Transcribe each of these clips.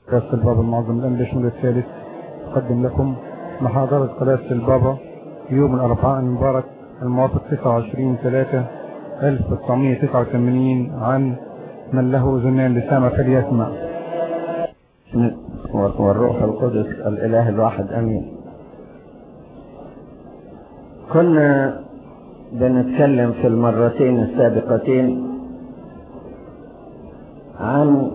قداسة البابا المعظم الأنبي شمول الثالث أقدم لكم محاضرة قداسة البابا يوم الأربعاء المبارك الموافق 29 3 1989 عن من له أذنان لسامع فليسمع والروح القدس الإله الواحد أمين كنا بنتكلم في المرتين السابقتين عن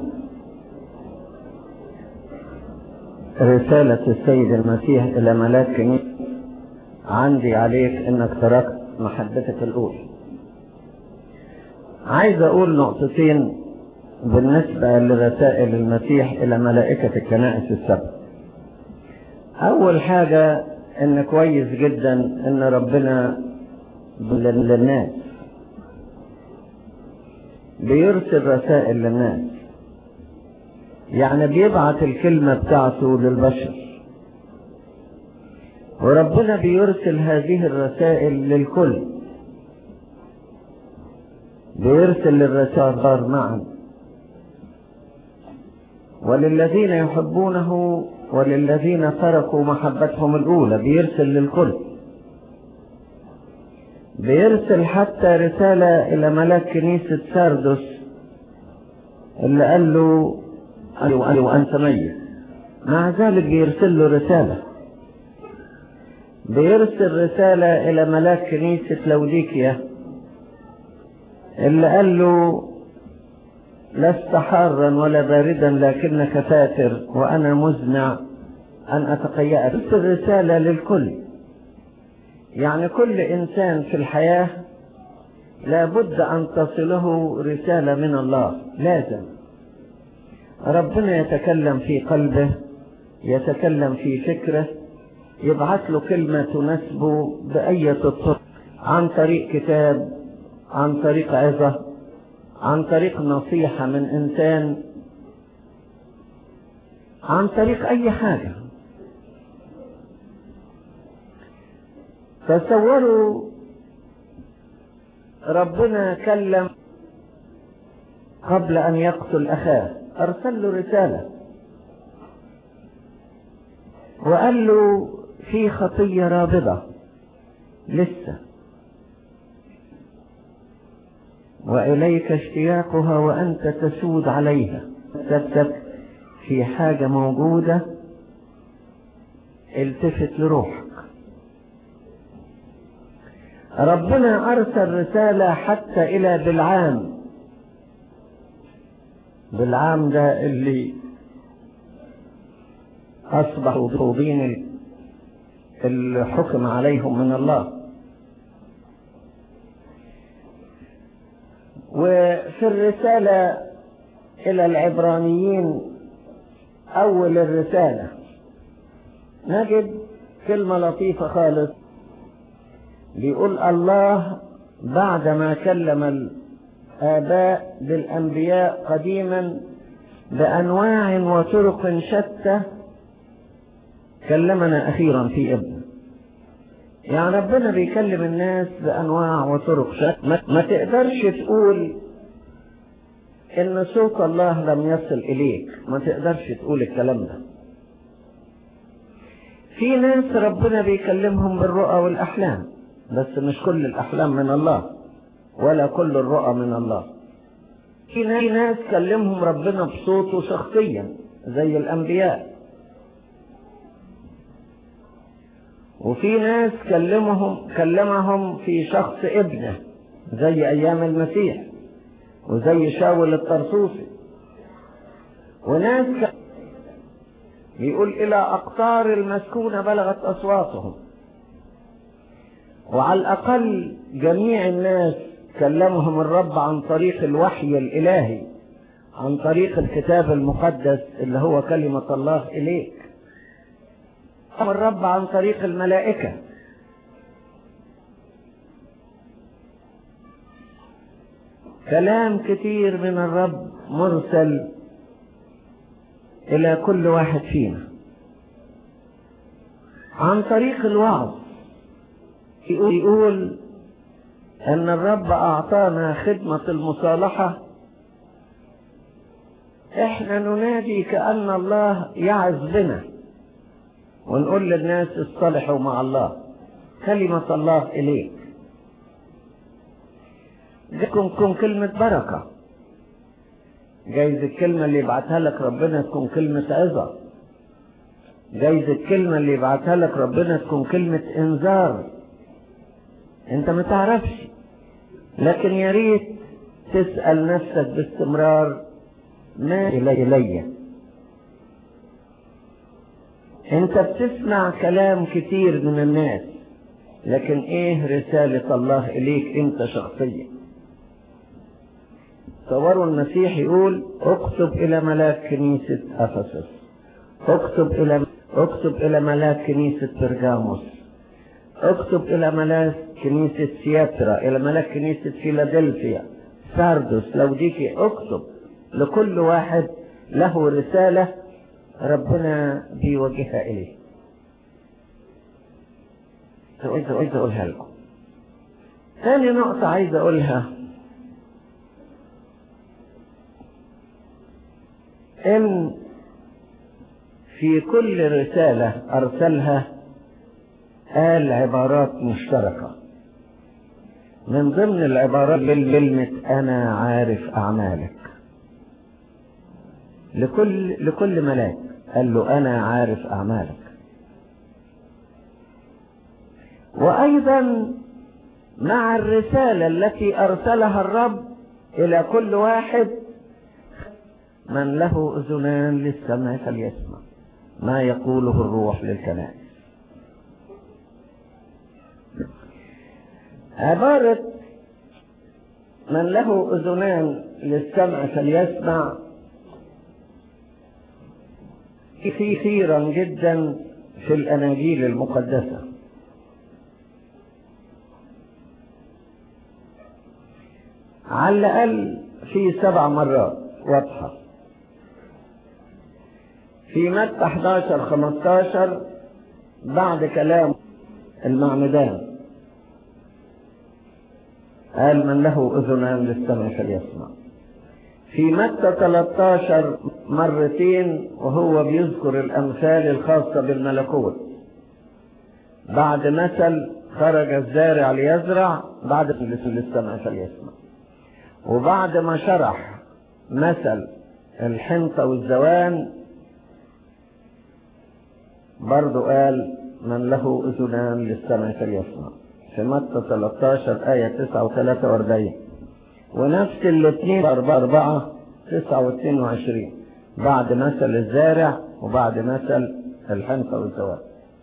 رسالة السيد المسيح إلى ملاك كنيسة عندي عليك إنك تركت محبتك الأولى عايز أقول نقطتين بالنسبة لرسائل المسيح إلى ملائكة الكنائس السبع أول حاجة إن كويس جدا إن ربنا للناس بيرسل رسائل للناس يعني بيبعت الكلمة بتاعته للبشر وربنا بيرسل هذه الرسائل للكل بيرسل الرسائل معا وللذين يحبونه وللذين تركوا محبتهم الأولى بيرسل للكل بيرسل حتى رسالة إلى ملاك كنيسة ساردس اللي قال له أيوة أيوة أنت ميت مع ذلك بيرسل له رسالة بيرسل رسالة إلى ملاك كنيسة لوديكيا اللي قال له لست حارا ولا باردا لكنك فاتر وأنا مزمع أن أتقيأ أرسل رسالة للكل يعني كل إنسان في الحياة لابد أن تصله رسالة من الله لازم ربنا يتكلم في قلبه يتكلم في فكره يبعث له كلمة تناسبه بأية الطرق عن طريق كتاب عن طريق عظة عن طريق نصيحة من إنسان عن طريق أي حاجة تصوروا ربنا كلم قبل أن يقتل أخاه أرسل له رسالة وقال له في خطية رابضة لسه وإليك اشتياقها وأنت تسود عليها تثبت في حاجة موجودة التفت لروحك ربنا أرسل رسالة حتى إلى بالعام بالعام ده اللي أصبحوا مطلوبين الحكم عليهم من الله وفي الرسالة إلى العبرانيين أول الرسالة نجد كلمة لطيفة خالص بيقول الله بعدما كلم الآباء بالأنبياء قديما بأنواع وطرق شتى كلمنا أخيرا في ابنه يعني ربنا بيكلم الناس بأنواع وطرق شتى ما تقدرش تقول إن صوت الله لم يصل إليك ما تقدرش تقول الكلام ده في ناس ربنا بيكلمهم بالرؤى والأحلام بس مش كل الأحلام من الله ولا كل الرؤى من الله في ناس كلمهم ربنا بصوته شخصيا زي الأنبياء وفي ناس كلمهم كلمهم في شخص ابنه زي أيام المسيح وزي شاول الطرسوسي وناس ك... بيقول إلى أقطار المسكونة بلغت أصواتهم وعلى الأقل جميع الناس كلمهم الرب عن طريق الوحي الإلهي عن طريق الكتاب المقدس اللي هو كلمة الله إليك الرب عن طريق الملائكة كلام كتير من الرب مرسل إلى كل واحد فينا عن طريق الوعظ يقول أن الرب أعطانا خدمة المصالحة احنا ننادي كأن الله يعز بنا ونقول للناس اصطلحوا مع الله كلمة الله إليك جاكم تكون كلمة بركة جايز الكلمة اللي يبعتها لك ربنا تكون كلمة عظة جايز الكلمة اللي يبعتها لك ربنا تكون كلمة انذار انت ما تعرفش لكن يا ريت تسأل نفسك باستمرار ما إلي إلي انت بتسمع كلام كتير من الناس لكن ايه رسالة الله اليك انت شخصيا تصوروا المسيح يقول اكتب الى ملاك كنيسة افسس اكتب الى اكتب الى ملاك كنيسة برجاموس اكتب الى ملاك كنيسة سياترا الى ملاك كنيسة فيلادلفيا ساردوس لوديكي اكتب لكل واحد له رسالة ربنا بيوجهها إليه عايز عايز أقولها لكم ثاني نقطة عايز أقولها إن في كل رسالة أرسلها قال عبارات مشتركة من ضمن العبارات كلمة أنا عارف أعمالك لكل لكل ملاك قال له أنا عارف أعمالك وأيضا مع الرسالة التي أرسلها الرب إلى كل واحد من له أذنان للسمع فليسمع ما يقوله الروح للكنائس عبارة من له أذنان للسمع فليسمع كثيرا جدا في الأناجيل المقدسة على الأقل في سبع مرات واضحة في متى 11 15 بعد كلام المعمدان قال من له أذنان للسمع فليسمع في متى 13 مرتين وهو بيذكر الأمثال الخاصة بالملكوت بعد مثل خرج الزارع ليزرع بعد للسمع فليسمع وبعد ما شرح مثل الحنطة والزوان برضو قال من له أذنان للسمع فليسمع في متى 13 آية 9 و 43 ونفس الاثنين أربعة أربعة تسعة واثنين وعشرين بعد مثل الزارع وبعد مثل الحنطة والزواج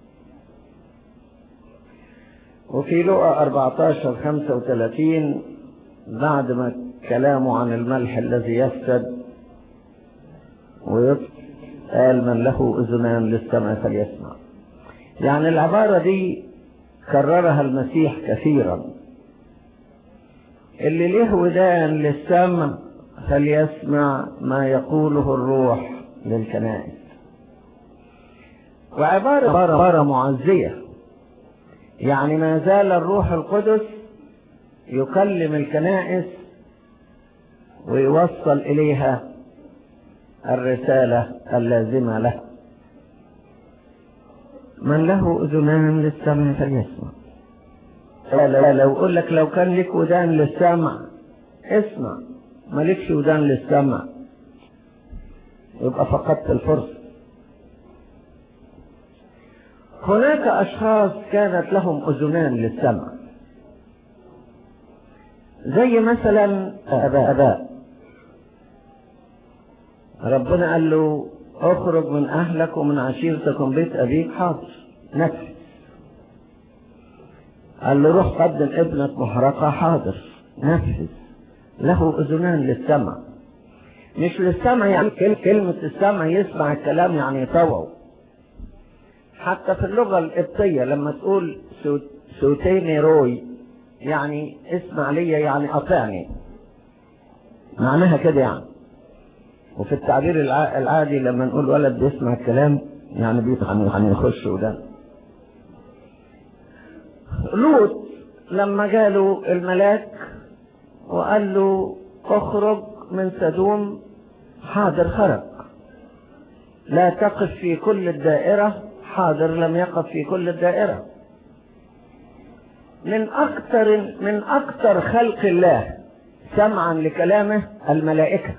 وفي لقى 14 35 بعد ما كلامه عن الملح الذي يفسد ويطفئ قال من له أذنان للسمع فليسمع يعني العبارة دي كررها المسيح كثيرا اللي له ودان للسمع فليسمع ما يقوله الروح للكنائس وعبارة عبارة معزية يعني ما زال الروح القدس يكلم الكنائس ويوصل إليها الرسالة اللازمة له من له أذنان للسمع فليسمع لا لو أقول لك لو كان لك ودان للسمع اسمع مالكش ودان للسمع يبقى فقدت الفرصة هناك أشخاص كانت لهم أذنان للسمع زي مثلا أباء أباء ربنا قال له اخرج من أهلك ومن عشيرتك ومن بيت أبيك حاضر نفس قال له روح قدم ابنك محرقة حاضر نفذ له أذنان للسمع مش للسمع يعني كلمة السمع يسمع الكلام يعني يطوعه حتى في اللغة القبطية لما تقول سوتيني روي يعني اسمع لي يعني أطعني معناها كده يعني وفي التعبير العادي لما نقول ولد بيسمع الكلام يعني بيطعن يعني يخش وده لوط لما جاله الملاك وقال له اخرج من سدوم حاضر خرج لا تقف في كل الدائرة حاضر لم يقف في كل الدائرة من أكثر من أكثر خلق الله سمعا لكلامه الملائكة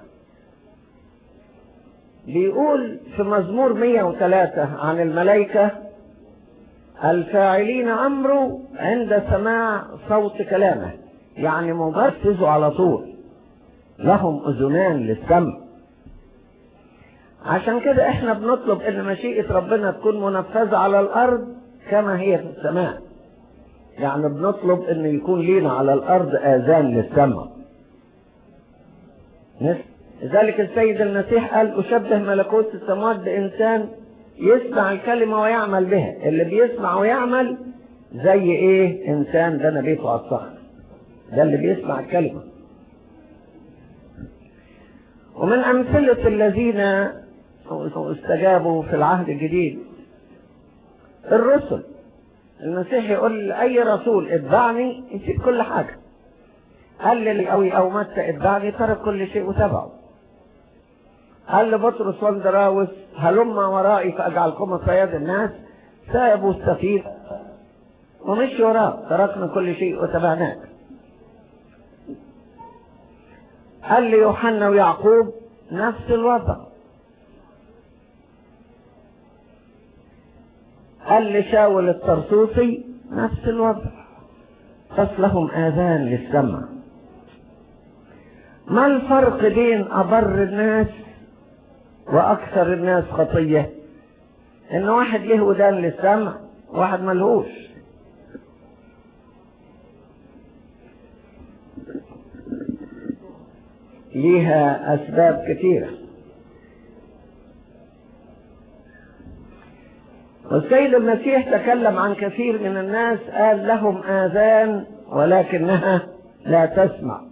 بيقول في مزمور 103 عن الملائكة الفاعلين أمره عند سماع صوت كلامه يعني مبرسزوا على طول لهم أذنان للسمع عشان كده احنا بنطلب ان مشيئة ربنا تكون منفذة على الارض كما هي في السماء يعني بنطلب ان يكون لينا على الارض اذان للسمع لذلك السيد المسيح قال اشبه ملكوت السماوات بانسان يسمع الكلمة ويعمل بها اللي بيسمع ويعمل زي ايه انسان بنى بيته على الصخر ده اللي بيسمع الكلمة ومن امثلة الذين استجابوا في العهد الجديد الرسل المسيح يقول لأي رسول اتبعني يسيب كل حاجة قال لي أو أو متى اتبعني ترك كل شيء وتبعه قال لبطرس واندراوس هلم ورائي فأجعلكم صياد الناس سابوا السفينة ومشي وراه تركنا كل شيء وتبعناك قال لي يوحنا ويعقوب نفس الوضع قال لشاول الطرسوسي نفس الوضع بس لهم آذان للسمع ما الفرق بين أبر الناس وأكثر الناس خطية إن واحد له ودان للسمع واحد ملهوش ليها أسباب كثيرة والسيد المسيح تكلم عن كثير من الناس قال لهم آذان ولكنها لا تسمع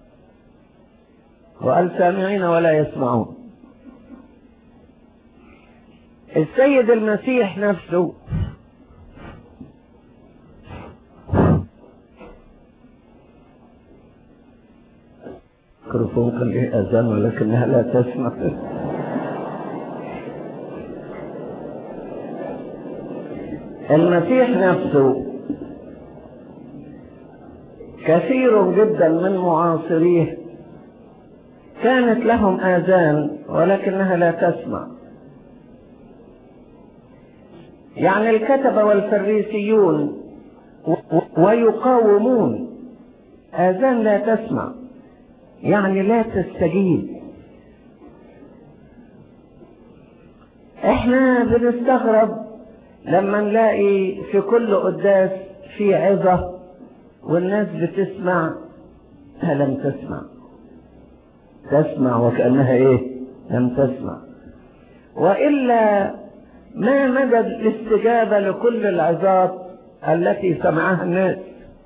وقال سامعين ولا يسمعون السيد المسيح نفسه ميكروفون كان ليه اذان ولكنها لا تسمع المسيح نفسه كثير جدا من معاصريه كانت لهم آذان ولكنها لا تسمع يعني الكتبة والفريسيون ويقاومون آذان لا تسمع يعني لا تستجيب احنا بنستغرب لما نلاقي في كل قداس في عظة والناس بتسمع لم تسمع تسمع وكأنها ايه لم تسمع وإلا ما مدى الاستجابة لكل العظات التي سمعها الناس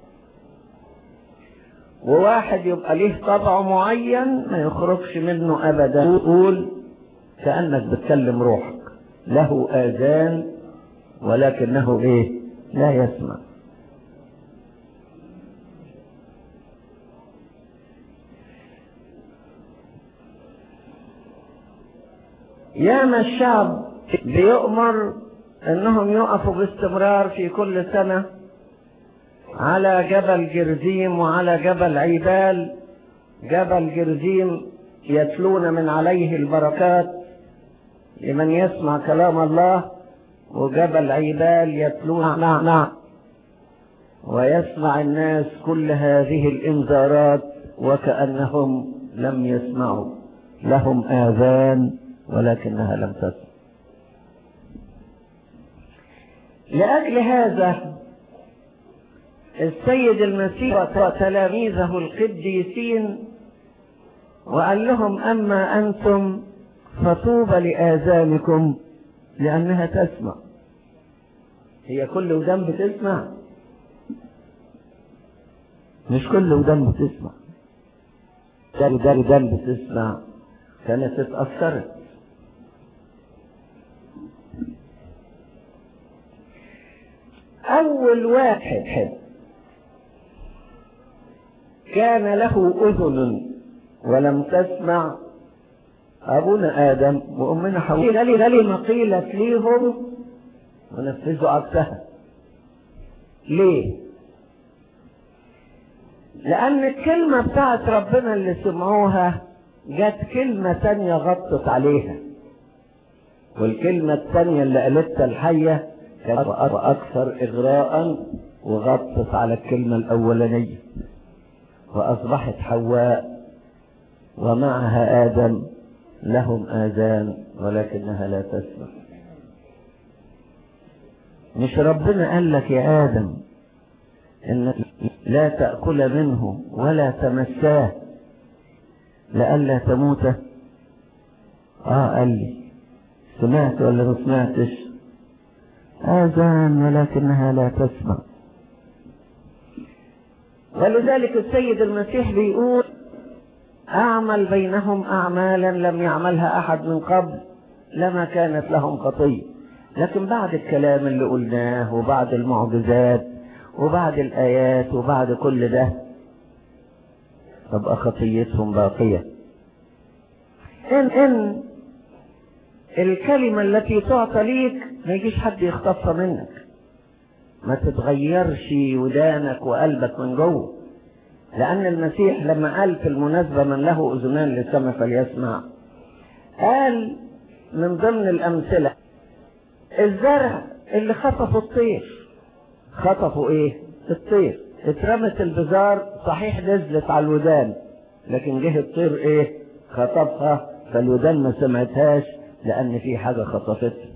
وواحد يبقى ليه طبع معين ما يخرجش منه ابدا يقول كانك بتكلم روحك له اذان ولكنه ايه لا يسمع ياما الشعب بيؤمر انهم يقفوا باستمرار في كل سنه على جبل جرزيم وعلى جبل عيبال جبل جرزيم يتلون من عليه البركات لمن يسمع كلام الله وجبل عيبال يتلون نعم نعم ويسمع الناس كل هذه الانذارات وكأنهم لم يسمعوا لهم آذان ولكنها لم تسمع لأجل هذا السيد المسيح وتلاميذه القديسين وقال لهم أما أنتم فطوبى لآذانكم لأنها تسمع هي كل ودم بتسمع مش كل ودم بتسمع دار دار دم بتسمع كانت اتأثرت أول واحد كان له أذن ولم تسمع أبونا آدم وأمنا حواء غالي غالي ما قيلت ليهم ونفذوا عكسها ليه؟ لأن الكلمة بتاعت ربنا اللي سمعوها جت كلمة تانية غطت عليها والكلمة التانية اللي قالتها الحية كانت أكثر إغراء وغطت على الكلمة الأولانية وأصبحت حواء ومعها آدم لهم آذان ولكنها لا تسمع مش ربنا قال لك يا آدم إنك لا تأكل منه ولا تمساه لئلا تموت اه قال لي سمعت ولا ما سمعتش آذان ولكنها لا تسمع ولذلك السيد المسيح بيقول أعمل بينهم أعمالا لم يعملها أحد من قبل لما كانت لهم خطية لكن بعد الكلام اللي قلناه وبعد المعجزات وبعد الآيات وبعد كل ده تبقى خطيتهم باقية إن إن الكلمة التي تعطى ليك ما يجيش حد يخطفها منك ما تتغيرش ودانك وقلبك من جوه لأن المسيح لما قال في المناسبة من له أذنان للسمع فليسمع قال من ضمن الأمثلة الزرع اللي خطفوا الطير خطفوا ايه الطير اترمت البزار صحيح نزلت على الودان لكن جه الطير ايه خطفها فالودان ما سمعتهاش لان في حاجه خطفتها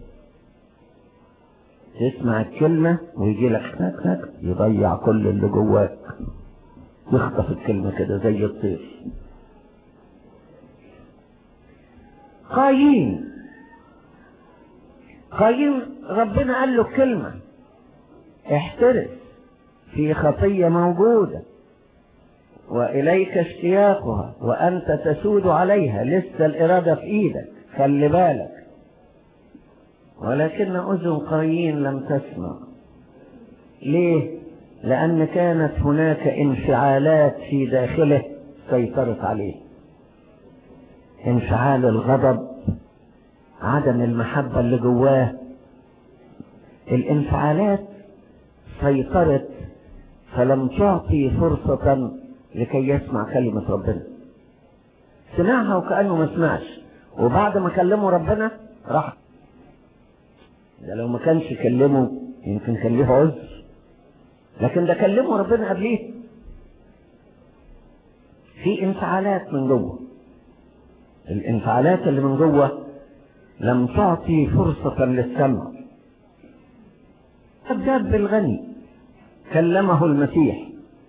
تسمع الكلمة ويجي لك هناك هناك يضيع كل اللي جواك يخطف الكلمة كده زي الطير قايين قايين ربنا قال له كلمة احترس في خطية موجودة وإليك اشتياقها وأنت تسود عليها لسه الإرادة في إيدك خلي بالك ولكن أذن قايين لم تسمع ليه؟ لأن كانت هناك انفعالات في داخله سيطرت عليه انفعال الغضب عدم المحبة اللي جواه الانفعالات سيطرت فلم تعطي فرصة لكي يسمع كلمة ربنا سمعها وكأنه ما سمعش وبعد ما كلمه ربنا راح ده لو ما كانش كلمه يمكن كان ليه عذر لكن ده كلمه ربنا قبليه في انفعالات من جوه الانفعالات اللي من جوه لم تعطي فرصة للسمع الداب بالغني كلمه المسيح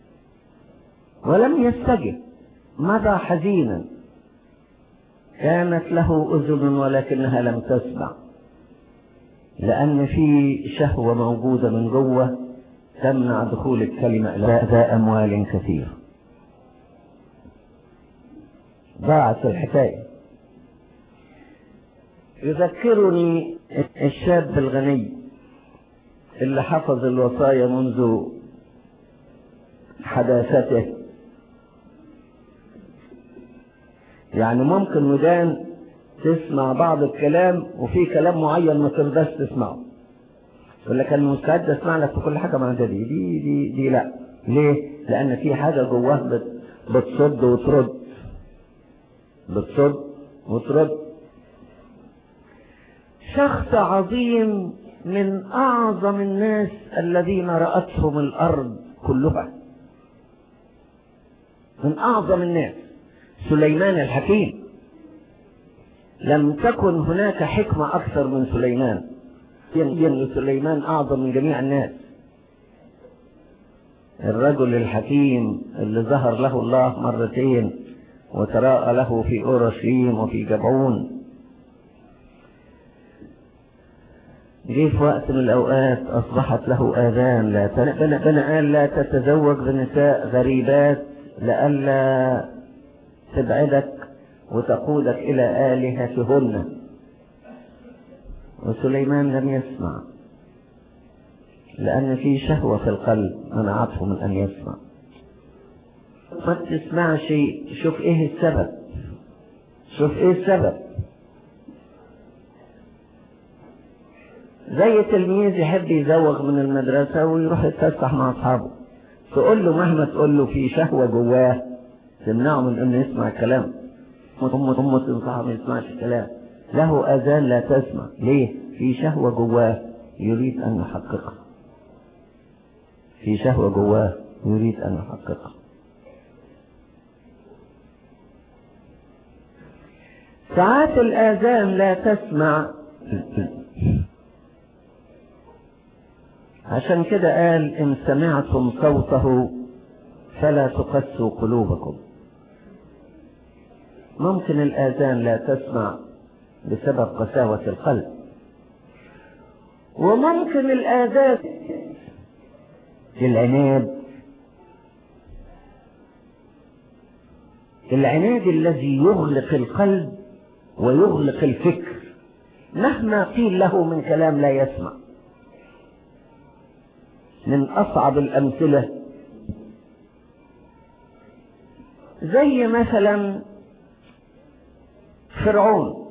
ولم يستجب مضى حزينا كانت له أذن ولكنها لم تسمع لأن في شهوة موجودة من جوه تمنع دخول الكلمة إلى ذا أموال كثير ضاعت الحكاية يذكرني الشاب الغني اللي حفظ الوصايا منذ حداثته يعني ممكن ودان تسمع بعض الكلام وفي كلام معين ما ترضاش تسمعه يقول لك انا مستعد اسمع لك في كل حاجه ما عدا دي دي دي دي لا ليه؟ لان في حاجه جواه بت بتصد وترد بتصد وترد شخص عظيم من اعظم الناس الذين رأتهم الارض كلها من اعظم الناس سليمان الحكيم لم تكن هناك حكمة أكثر من سليمان ين سليمان أعظم من جميع الناس الرجل الحكيم اللي ظهر له الله مرتين وتراءى له في أورشليم وفي جبعون جه في وقت من الأوقات أصبحت له آذان لا بنا قال لا تتزوج بنساء غريبات لئلا تبعدك وتقودك إلى آلهتهن وسليمان لم يسمع لأن في شهوة في القلب منعته من أن يسمع ما تسمعش شوف إيه السبب شوف ايه السبب زي تلميذ يحب يزوغ من المدرسة ويروح يتفسح مع أصحابه تقول له مهما تقول له في شهوة جواه تمنعه من انه يسمع الكلام ثم ثم تنصحه ما يسمعش الكلام له اذان لا تسمع ليه في شهوة جواه يريد ان يحققها في شهوة جواه يريد ان يحققها ساعات الاذان لا تسمع عشان كده قال ان سمعتم صوته فلا تقسوا قلوبكم ممكن الآذان لا تسمع بسبب قساوة القلب وممكن الآذان العناد العناد الذي يغلق القلب ويغلق الفكر مهما قيل له من كلام لا يسمع من أصعب الأمثلة زي مثلا فرعون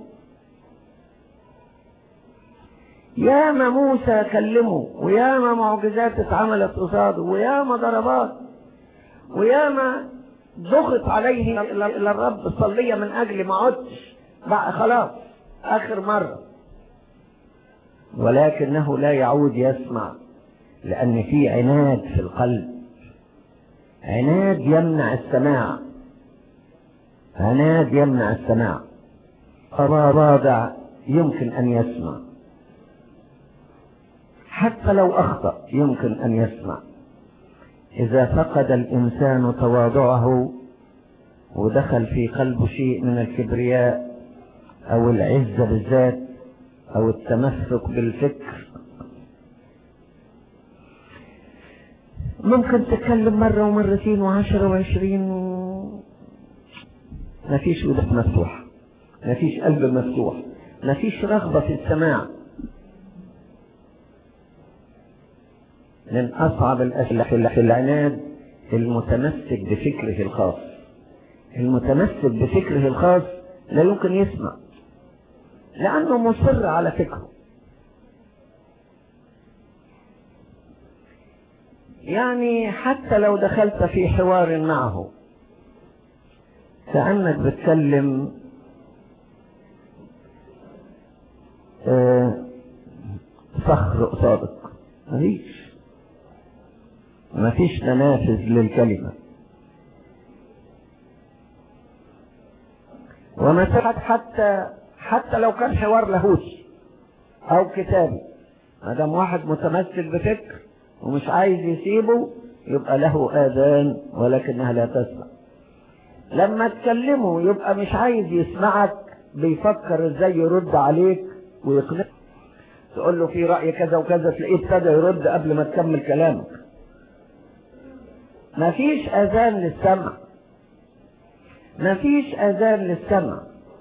ياما موسى كلمه وياما معجزات اتعملت قصاده وياما ضربات وياما ضغط عليه الى الرب صلية من اجل ما عدتش بقى خلاص اخر مرة ولكنه لا يعود يسمع لان في عناد في القلب عناد يمنع السماع عناد يمنع السماع رادع يمكن أن يسمع حتى لو أخطأ يمكن أن يسمع إذا فقد الإنسان تواضعه ودخل في قلبه شيء من الكبرياء أو العزة بالذات أو التمسك بالفكر ممكن تتكلم مرة ومرتين وعشرة وعشرين ما فيش ودك مفتوح ما فيش قلب مفتوح ما فيش رغبة في السماع من أصعب الأشياء في العناد المتمسك بفكره الخاص المتمسك بفكره الخاص لا يمكن يسمع لأنه مصر على فكره يعني حتى لو دخلت في حوار معه كأنك بتكلم صخر قصادك مفيش مفيش منافذ للكلمة ومساحة حتى حتى لو كان حوار لاهوتي أو كتابي ما دام واحد متمسك بفكر ومش عايز يسيبه يبقى له آذان ولكنها لا تسمع لما تكلمه يبقى مش عايز يسمعك بيفكر ازاي يرد عليك ويقنعك تقول له في رأي كذا وكذا تلاقيه ابتدى يرد قبل ما تكمل كلامك مفيش اذان للسمع مفيش اذان للسمع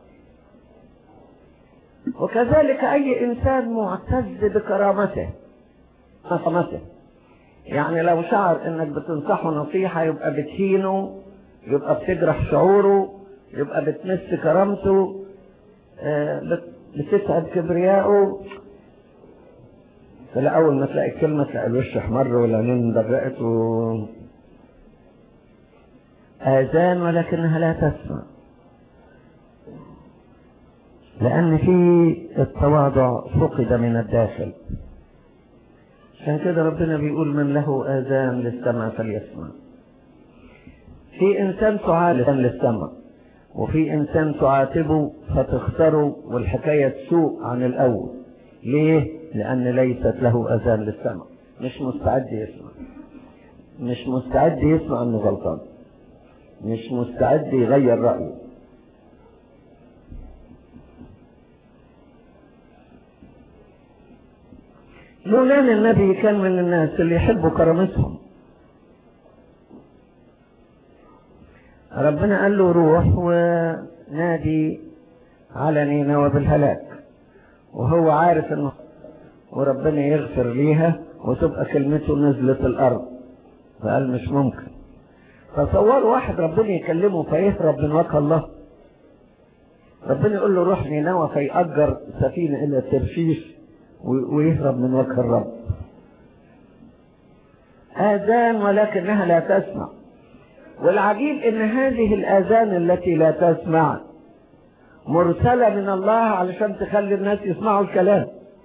وكذلك اي انسان معتز بكرامته كرامته يعني لو شعر انك بتنصحه نصيحة يبقى بتهينه يبقى بتجرح شعوره يبقى بتمس كرامته بتتعب كبريائه فلا اول ما تلاقي الكلمة تلاقي الوش احمر والعينين درقت و آذان ولكنها لا تسمع لأن في التواضع فقد من الداخل عشان كده ربنا بيقول من له آذان للسمع فليسمع في إنسان تعالج للسمع وفي إنسان تعاتبه فتخسره والحكاية تسوء عن الأول ليه؟ لأن ليست له أذان للسمع مش مستعد يسمع مش مستعد يسمع أنه غلطان مش مستعد يغير رأيه يونان النبي كان من الناس اللي يحبوا كرامتهم ربنا قال له روح ونادي على نينوى بالهلاك وهو عارف انه وربنا يغفر ليها وتبقى كلمته نزلت الارض فقال مش ممكن تصوروا واحد ربنا يكلمه فيهرب من وجه الله ربنا يقول له روح نينوى فيأجر سفينة إلى ترشيش ويهرب من وجه الرب آذان ولكنها لا تسمع والعجيب ان هذه الآذان التي لا تسمع مرسلة من الله علشان تخلي الناس يسمعوا الكلام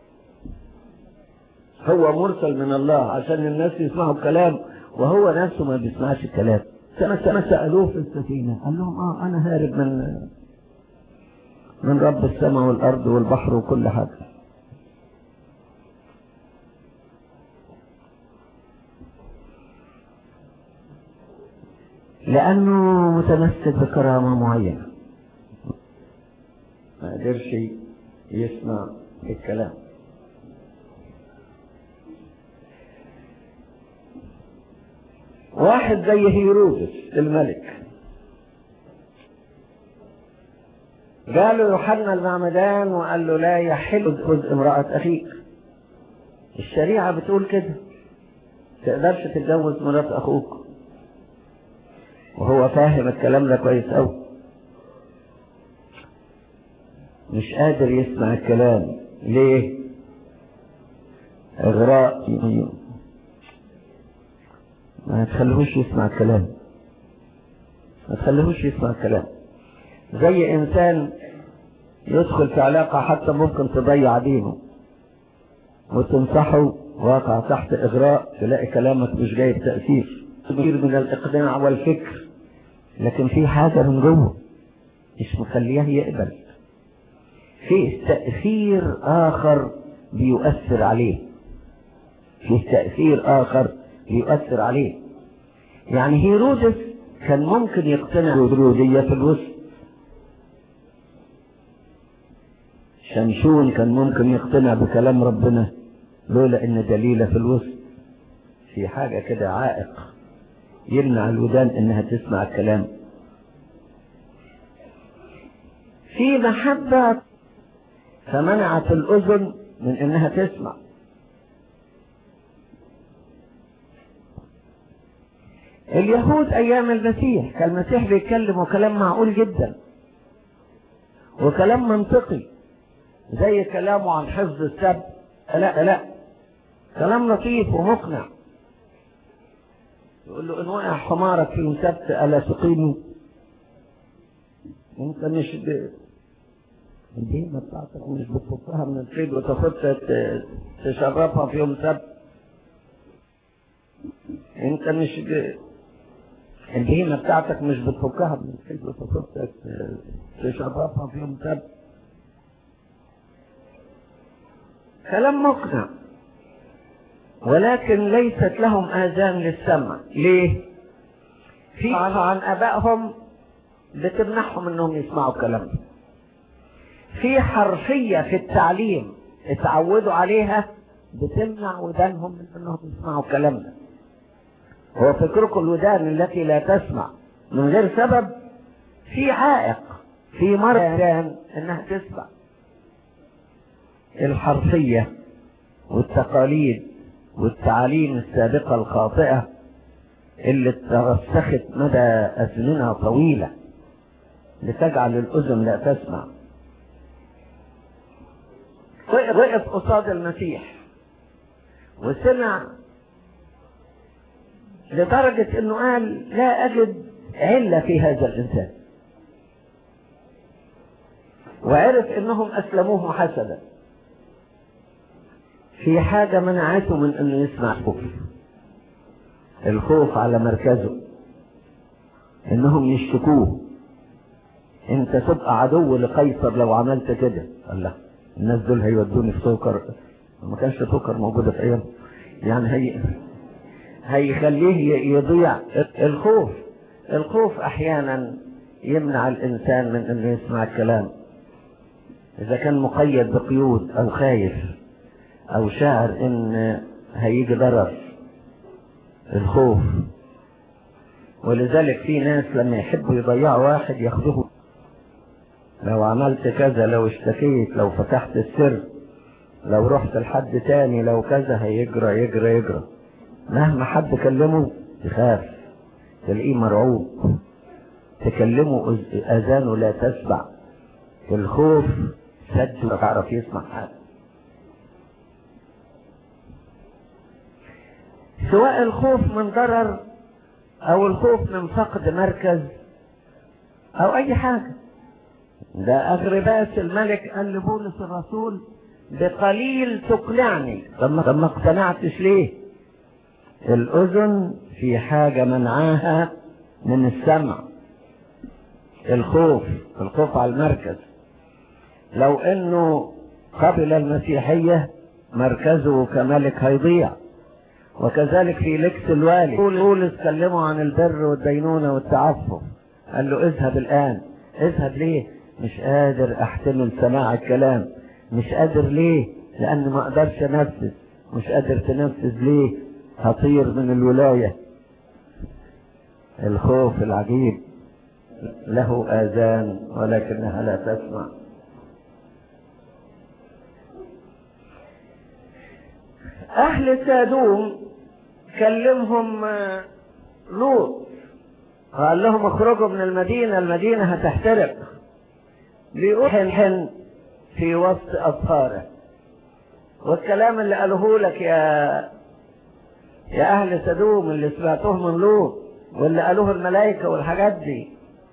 هو مرسل من الله عشان الناس يسمعوا الكلام وهو نفسه ما بيسمعش الكلام سنة سنة سألوه في السفينة قال لهم اه انا هارب من من رب السماء والارض والبحر وكل حاجة لانه متمسك بكرامة معينة ما قدرش يسمع الكلام واحد زي هيرودس الملك قال له يوحنا المعمدان وقال له لا يحل خذ امرأة أخيك الشريعة بتقول كده تقدرش تتجوز مرات أخوك وهو فاهم الكلام ده كويس أوي مش قادر يسمع الكلام ليه إغراء ما تخليهوش يسمع الكلام ما تخليهوش يسمع الكلام زي انسان يدخل في علاقة حتى ممكن تضيع دينه وتنصحه واقع تحت اغراء تلاقي كلامك مش جايب تأثير كثير من الاقناع والفكر لكن في حاجة من جوه مش مخليه يقبل فيه تأثير آخر بيؤثر عليه فيه تأثير آخر بيؤثر عليه يعني هيرودس كان ممكن يقتنع بالهيرودية في الوسط شمشون كان ممكن يقتنع بكلام ربنا لولا ان دليلة في الوسط في حاجة كده عائق يمنع الودان انها تسمع الكلام في محبة فمنعت الأذن من انها تسمع اليهود ايام المسيح كان المسيح بيتكلم كلام معقول جدا وكلام منطقي زي كلامه عن حفظ السبت لا لا كلام لطيف ومقنع يقول له ان وقع حمارك في يوم سبت الا تقيمه انت مش ب... البهيمة بتاعتك مش بتفكها من الفيد وتاخدها تشربها في يوم سبت انت مش ب... البهيمة بتاعتك مش بتفكها من الفيد وتاخدها تشربها في يوم سبت كلام مقنع ولكن ليست لهم آذان للسمع ليه؟ في عن آبائهم بتمنعهم انهم يسمعوا الكلام ده في حرفية في التعليم اتعودوا عليها بتمنع ودانهم من انهم يسمعوا الكلام ده هو فكركم الودان التي لا تسمع من غير سبب في عائق في مرة انها تسمع الحرفية والتقاليد والتعاليم السابقة الخاطئة اللي ترسخت مدى أزمنة طويلة لتجعل الأذن لا تسمع وقف قصاد المسيح وسمع لدرجة انه قال لا اجد علة في هذا الانسان وعرف انهم اسلموه حسدا في حاجة منعته من انه يسمع خوف الخوف على مركزه انهم يشتكوه انت تبقى عدو لقيصر لو عملت كده قال لا الناس دول هيودوني في سكر ما كانش سكر موجودة في ايام يعني هي هيخليه يضيع الخوف الخوف احيانا يمنع الانسان من انه يسمع الكلام اذا كان مقيد بقيود او خايف او شاعر ان هيجي ضرر الخوف ولذلك في ناس لما يحبوا يضيعوا واحد ياخدوه لو عملت كذا لو اشتكيت لو فتحت السر لو رحت لحد تاني لو كذا هيجرى يجرى يجرى مهما حد كلمه يخاف تلاقيه مرعوب تكلمه اذانه لا تسمع الخوف سد ما تعرف يسمع حاجة سواء الخوف من ضرر او الخوف من فقد مركز او اي حاجة ده اغرباس الملك قال لبولس الرسول بقليل تقنعني طب ما طب ما اقتنعتش ليه الاذن في حاجة منعاها من السمع الخوف الخوف على المركز لو انه قبل المسيحية مركزه كملك هيضيع وكذلك في لكس الوالي بولس كلمه عن البر والدينونة والتعفف قال له اذهب الآن اذهب ليه مش قادر احتمل سماع الكلام مش قادر ليه لان ما اقدرش انفذ مش قادر تنفذ ليه هطير من الولاية الخوف العجيب له آذان ولكنها لا تسمع أهل سادوم كلمهم لوط قال لهم اخرجوا من المدينة المدينة هتحترق بيقول في وسط أظهاره والكلام اللي قاله لك يا يا أهل سدوم اللي سمعتوه من لوط واللي قالوه الملائكة والحاجات دي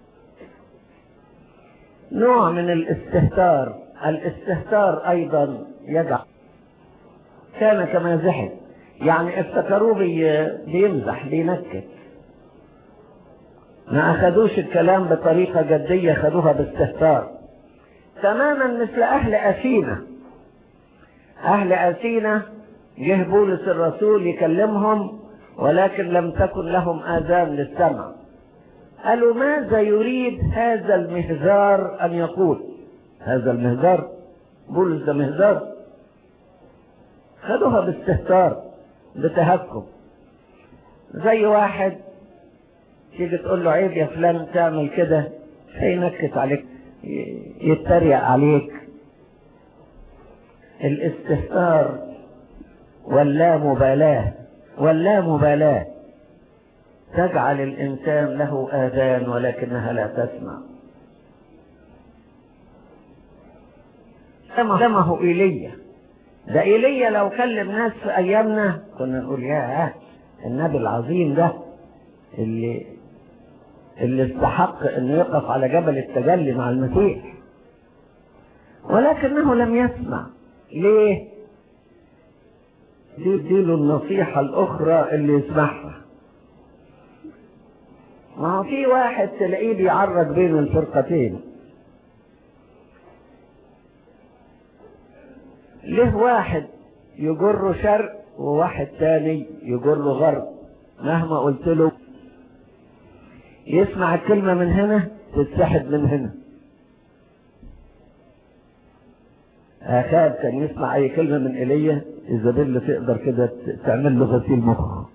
نوع من الاستهتار الاستهتار أيضا يجعل كان كما زحف يعني افتكروه بي بيمزح بينكت ما أخذوش الكلام بطريقة جدية خدوها باستهتار تماما مثل أهل أثينا أهل أثينا جه بولس الرسول يكلمهم ولكن لم تكن لهم آذان للسمع قالوا ماذا يريد هذا المهزار أن يقول هذا المهزار بولس ده مهزار خدوها باستهتار بتهكم زي واحد تيجي تقول له عيب يا فلان تعمل كده فينكت عليك يتريق عليك الاستهتار واللامبالاة واللامبالاة تجعل الإنسان له آذان ولكنها لا تسمع سمه إيليا ده إيليا لو كلم ناس في أيامنا كنا نقول يا النبي العظيم ده اللي اللي استحق انه يقف على جبل التجلي مع المسيح ولكنه لم يسمع ليه دي له النصيحة الأخرى اللي يسمعها ما هو في واحد تلاقيه بيعرج بين الفرقتين له واحد يجره شرق وواحد تاني يجره غرب مهما قلت له يسمع الكلمة من هنا تتسحب من هنا أخاب كان يسمع أي كلمة من إيليا إيزابيل تقدر كده تعمل له غسيل مخ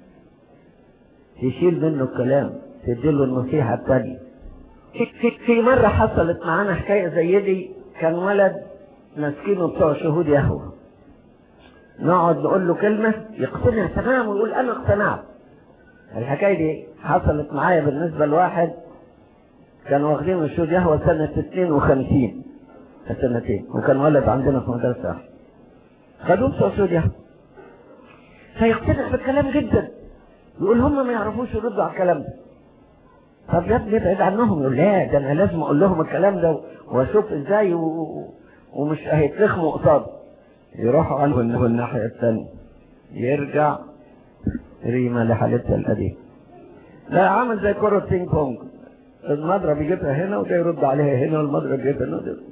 تشيل منه الكلام تديله النصيحة التانية في, في, في مرة حصلت معانا حكاية زي دي كان ولد ماسكينه بتوع شهود يهوه نقعد نقول له كلمة يقتنع تمام ويقول أنا اقتنعت الحكاية دي حصلت معايا بالنسبة لواحد كانوا واخدين الشهود يهوه سنة 52 سنتين وكان ولد عندنا في مدرسة خدوه بتوع شهود يهوه فيقتنع بالكلام جدا يقول هم ما يعرفوش يردوا على الكلام ده طب يا ابني ابعد عنهم يقول لا ده انا لازم اقول لهم الكلام ده واشوف ازاي و... ومش هيتلخموا قصاده يروحوا عنه انه الناحية الثانية يرجع ريما لحالتها القديمة لا عامل زي كرة بينج بونج المضرب يجيبها هنا وده يرد عليها هنا والمضرب يجيبها هنا وده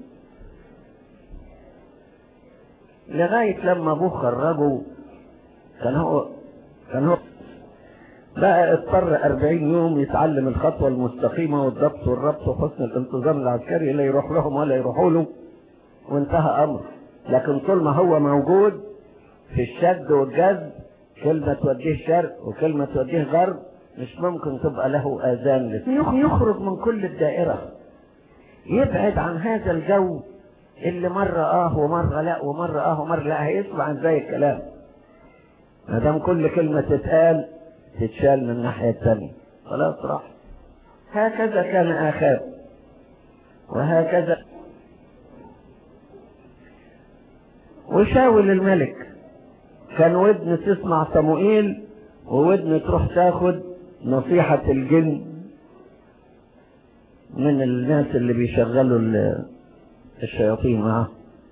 لغاية لما ابوه خرجه كان هو كان هو بقى اضطر 40 يوم يتعلم الخطوة المستقيمة والضبط والربط وحسن الانتظام العسكري لا يروح لهم ولا يروحوا له وانتهى امره لكن طول ما هو موجود في الشد والجذب كلمة توديه شرق وكلمة توديه غرب مش ممكن تبقى له آذان لسه يخرج من كل الدائرة يبعد عن هذا الجو اللي مرة اه ومرة لا ومرة اه ومرة لا هيسمع ازاي الكلام ما دام كل كلمة تتقال تتشال من الناحية الثانية خلاص راح هكذا كان آخاب وهكذا وشاول الملك كان ودن تسمع صموئيل وودن تروح تاخد نصيحة الجن من الناس اللي بيشغلوا ال- الشياطين معاه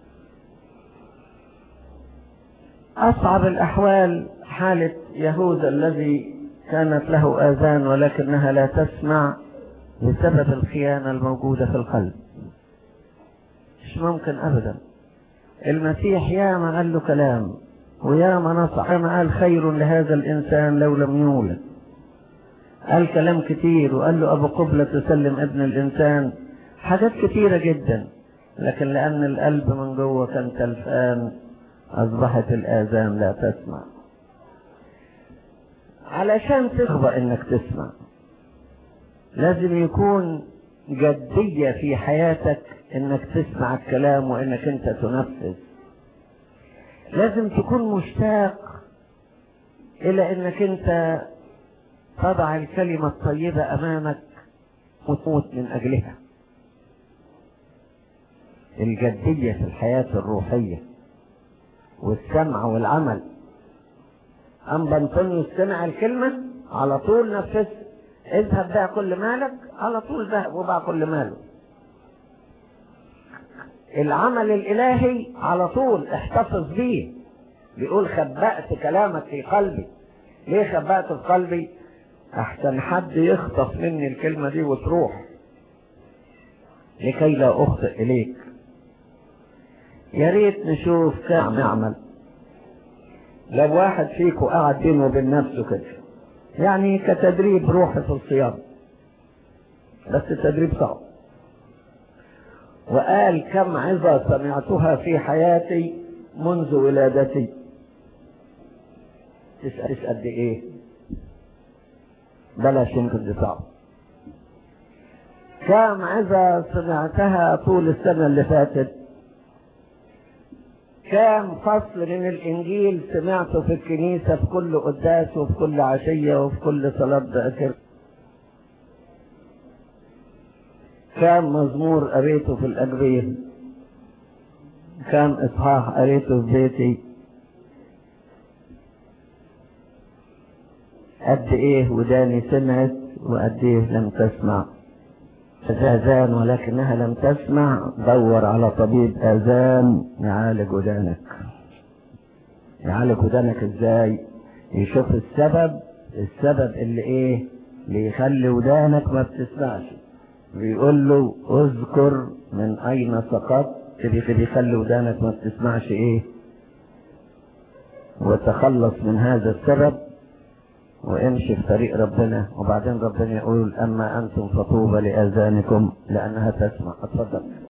أصعب الأحوال حالة يهوذا الذي كانت له آذان ولكنها لا تسمع بسبب الخيانة الموجودة في القلب مش ممكن أبدا المسيح ياما قال له كلام وياما نصح ياما قال خير لهذا الإنسان لو لم يولد قال كلام كتير وقال له أبو قبلة تسلم ابن الإنسان حاجات كتيرة جدا لكن لأن القلب من جوه كان تلفان أصبحت الآذان لا تسمع علشان تخبأ إنك تسمع لازم يكون جدية في حياتك إنك تسمع الكلام وإنك أنت تنفذ لازم تكون مشتاق إلى إنك أنت تضع الكلمة الطيبة أمامك وتموت من أجلها الجدية في الحياة الروحية والسمع والعمل أم بنطونيوس سمع الكلمة على طول نفذ اذهب بقى كل مالك على طول ذهب وباع كل ماله العمل الإلهي على طول احتفظ بيه بيقول خبأت كلامك في قلبي ليه خبأت في قلبي أحسن حد يخطف مني الكلمة دي وتروح لكي لا أخطئ إليك يا ريت نشوف كم نعمل لو واحد فيكم قعد بينه وبين نفسه كده يعني كتدريب روحي في الصيام بس التدريب صعب وقال كم عظة سمعتها في حياتي منذ ولادتي تسأل تسأل قد ايه بلاش يمكن دي صعب كم عظة سمعتها طول السنة اللي فاتت كام فصل من الإنجيل سمعته في الكنيسة في كل قداس وفي كل عشية وفي كل صلاة باكر كام مزمور قريته في الأجبية كام إصحاح قريته في بيتي قد إيه وداني سمعت وقد إيه لم تسمع آذان ولكنها لم تسمع دور على طبيب آذان يعالج ودانك يعالج ودانك ازاي يشوف السبب السبب اللي ايه اللي يخلي ودانك ما بتسمعش بيقول له اذكر من اين سقطت اللي بيخلي ودانك ما بتسمعش ايه وتخلص من هذا السبب وامشي في طريق ربنا وبعدين ربنا يقول اما انتم فطوبى لاذانكم لانها تسمع اتفضل